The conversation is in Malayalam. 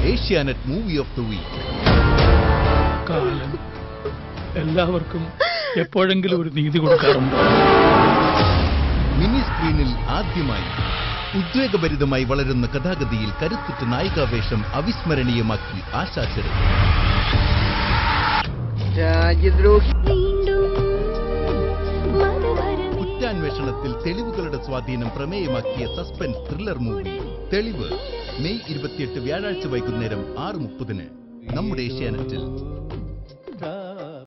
Asianet movie of the week കാലം എല്ലാവർക്കും എപ്പോഴെങ്കിലും ഒരു നീതി കൊടുക്കാറുണ്ട് മിനി സ്ക്രീനിൽ ആദ്യമായി ഉദ്വേഗഭരിതമായി വളരുന്ന കഥാഗതിയിൽ കരുത്തുറ്റ നായികാവേശം അവിസ്മരണീയമാക്കി ആശാചരൻ രാജ്യദ്രോഹി കുറ്റാന്വേഷണത്തിൽ തെളിവുകളുടെ സ്വാധീനം പ്രമേയമാക്കിയ suspense thriller movie Thelivu May ഇരുപത്തിയെട്ട് വ്യാഴാഴ്ച വൈകുന്നേരം ആറ് മുപ്പതിന് നമ്മുടെ ഏഷ്യാനെറ്റിൽ